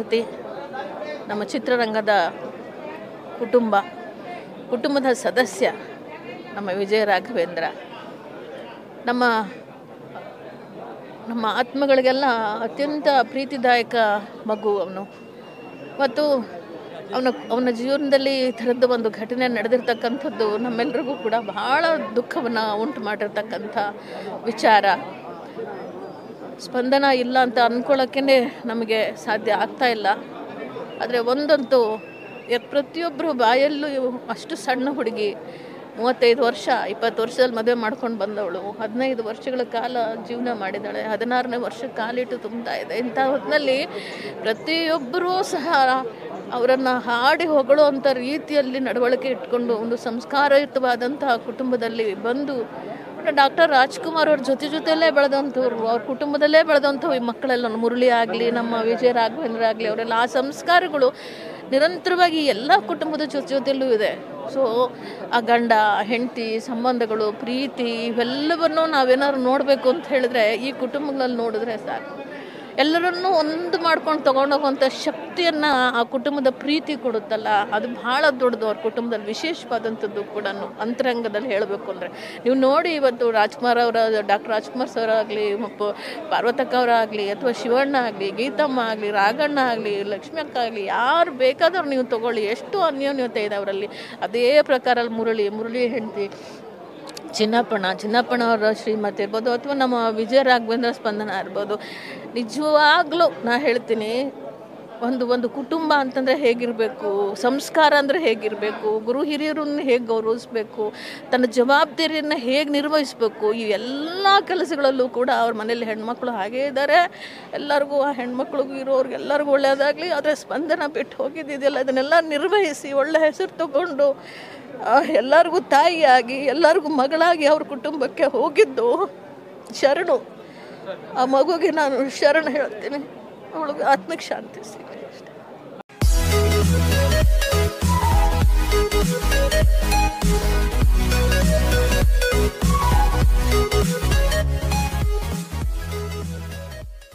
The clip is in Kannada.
ಸಂಸ್ಕೃತಿ ನಮ್ಮ ಚಿತ್ರರಂಗದ ಕುಟುಂಬ ಕುಟುಂಬದ ಸದಸ್ಯ ನಮ್ಮ ವಿಜಯ ರಾಘವೇಂದ್ರ ನಮ್ಮ ನಮ್ಮ ಆತ್ಮಗಳಿಗೆಲ್ಲ ಅತ್ಯಂತ ಪ್ರೀತಿದಾಯಕ ಮಗು ಅವನು ಮತ್ತು ಅವನ ಅವನ ಜೀವನದಲ್ಲಿ ಈ ಥರದ್ದು ಒಂದು ಘಟನೆ ನಡೆದಿರ್ತಕ್ಕಂಥದ್ದು ನಮ್ಮೆಲ್ರಿಗೂ ಕೂಡ ಬಹಳ ದುಃಖವನ್ನು ಉಂಟು ಮಾಡಿರ್ತಕ್ಕಂಥ ವಿಚಾರ ಸ್ಪಂದನ ಇಲ್ಲ ಅಂತ ಅಂದ್ಕೊಳ್ಳೋಕ್ಕೇ ನಮಗೆ ಸಾಧ್ಯ ಆಗ್ತಾ ಇಲ್ಲ ಆದರೆ ಒಂದಂತೂ ಯ- ಪ್ರತಿಯೊಬ್ಬರು ಬಾಯಲ್ಲೂ ಇವು ಅಷ್ಟು ಸಣ್ಣ ಹುಡುಗಿ ಮೂವತ್ತೈದು ವರ್ಷ ಇಪ್ಪತ್ತು ವರ್ಷದಲ್ಲಿ ಮದುವೆ ಮಾಡ್ಕೊಂಡು ಬಂದವಳು ಹದಿನೈದು ವರ್ಷಗಳ ಕಾಲ ಜೀವನ ಮಾಡಿದ್ದಾಳೆ ಹದಿನಾರನೇ ವರ್ಷ ಕಾಲಿಟ್ಟು ತುಂಬ್ತಾ ಇದೆ ಇಂಥ ಹೊತ್ತಿನಲ್ಲಿ ಪ್ರತಿಯೊಬ್ಬರೂ ಸಹ ಅವರನ್ನು ಹಾಡಿ ಹೊಗಳುವಂಥ ರೀತಿಯಲ್ಲಿ ನಡವಳಿಕೆ ಇಟ್ಕೊಂಡು ಒಂದು ಸಂಸ್ಕಾರಯುತವಾದಂತಹ ಕುಟುಂಬದಲ್ಲಿ ಬಂದು ಡಾಕ್ಟರ್ ರಾಜ್ಕುಮಾರ್ ಅವ್ರ ಜೊತೆ ಜೊತೆಯಲ್ಲೇ ಬೆಳೆದಂಥವ್ರು ಅವ್ರ ಕುಟುಂಬದಲ್ಲೇ ಬೆಳೆದಂಥವು ಈ ಮಕ್ಕಳೆಲ್ಲ ಮುರಳಿ ಆಗಲಿ ನಮ್ಮ ವಿಜಯ ರಾಘವೇಂದ್ರ ಆಗಲಿ ಅವರೆಲ್ಲ ಆ ಸಂಸ್ಕಾರಗಳು ನಿರಂತರವಾಗಿ ಎಲ್ಲ ಕುಟುಂಬದ ಜೊತೆ ಜೊತೆಯಲ್ಲೂ ಇದೆ ಸೊ ಆ ಗಂಡ ಹೆಂಡತಿ ಸಂಬಂಧಗಳು ಪ್ರೀತಿ ಇವೆಲ್ಲವನ್ನು ನಾವೇನಾದ್ರು ನೋಡಬೇಕು ಅಂತ ಹೇಳಿದ್ರೆ ಈ ಕುಟುಂಬಗಳಲ್ಲಿ ನೋಡಿದ್ರೆ ಸಾಕು ಎಲ್ಲರನ್ನೂ ಒಂದು ಮಾಡ್ಕೊಂಡು ತೊಗೊಂಡೋಗುವಂಥ ಶಕ್ತಿಯನ್ನು ಆ ಕುಟುಂಬದ ಪ್ರೀತಿ ಕೊಡುತ್ತಲ್ಲ ಅದು ಬಹಳ ದೊಡ್ಡದು ಅವ್ರ ಕುಟುಂಬದಲ್ಲಿ ವಿಶೇಷವಾದಂಥದ್ದು ಕೂಡ ಅಂತರಂಗದಲ್ಲಿ ಹೇಳಬೇಕು ಅಂದರೆ ನೀವು ನೋಡಿ ಇವತ್ತು ರಾಜ್ಕುಮಾರ್ ಅವರ ಡಾಕ್ಟರ್ ರಾಜ್ಕುಮಾರ್ ಸರ್ ಆಗಲಿ ಪಾರ್ವತಕ್ಕ ಅವರಾಗಲಿ ಅಥವಾ ಶಿವಣ್ಣ ಆಗಲಿ ಗೀತಮ್ಮ ಆಗಲಿ ರಾಘಣ್ಣ ಆಗಲಿ ಲಕ್ಷ್ಮಿ ಅಕ್ಕ ಆಗಲಿ ಯಾರು ಬೇಕಾದವ್ರು ನೀವು ತಗೊಳ್ಳಿ ಎಷ್ಟು ಅನ್ಯೋನ್ಯತೆ ಇದೆ ಅವರಲ್ಲಿ ಅದೇ ಪ್ರಕಾರ ಮುರಳಿ ಮುರಳಿ ಹೆಂಡತಿ ಚಿನ್ನಪ್ಪಣ್ಣ ಚಿನ್ನಪ್ಪಣ್ಣ ಅವರ ಶ್ರೀಮತಿ ಇರ್ಬೋದು ಅಥವಾ ನಮ್ಮ ವಿಜಯ ರಾಘವೇಂದ್ರ ಸ್ಪಂದನ ಇರ್ಬೋದು ನಿಜವಾಗ್ಲೂ ನಾ ಹೇಳ್ತೀನಿ ಒಂದು ಒಂದು ಕುಟುಂಬ ಅಂತಂದರೆ ಹೇಗಿರಬೇಕು ಸಂಸ್ಕಾರ ಅಂದರೆ ಹೇಗಿರಬೇಕು ಗುರು ಹಿರಿಯರನ್ನು ಹೇಗೆ ಗೌರವಿಸ್ಬೇಕು ತನ್ನ ಜವಾಬ್ದಾರಿಯನ್ನು ಹೇಗೆ ನಿರ್ವಹಿಸಬೇಕು ಈ ಎಲ್ಲ ಕೆಲಸಗಳಲ್ಲೂ ಕೂಡ ಅವ್ರ ಮನೇಲಿ ಹೆಣ್ಮಕ್ಳು ಹಾಗೇ ಇದ್ದಾರೆ ಎಲ್ಲರಿಗೂ ಆ ಹೆಣ್ಮಕ್ಳಿಗೂ ಇರೋರ್ಗೆಲ್ಲರಿಗೂ ಒಳ್ಳೆಯದಾಗಲಿ ಆದರೆ ಸ್ಪಂದನ ಬಿಟ್ಟು ಹೋಗಿದ್ದಿದೆಯಲ್ಲ ಇದನ್ನೆಲ್ಲ ನಿರ್ವಹಿಸಿ ಒಳ್ಳೆ ಹೆಸರು ತಗೊಂಡು ಆ, ಎಲ್ಲರಿಗೂ ತಾಯಿಯಾಗಿ ಎಲ್ಲರಿಗೂ ಮಗಳಾಗಿ ಅವ್ರ ಕುಟುಂಬಕ್ಕೆ ಹೋಗಿದ್ದು ಶರಣು ಆ ಮಗುಗೆ ನಾನು ಶರಣ ಹೇಳ್ತೀನಿ ಅವಳಿಗೆ ಆತ್ಮಕ್ಕೆ ಶಾಂತಿ ಸಿಗಲಿ ಅಷ್ಟೇ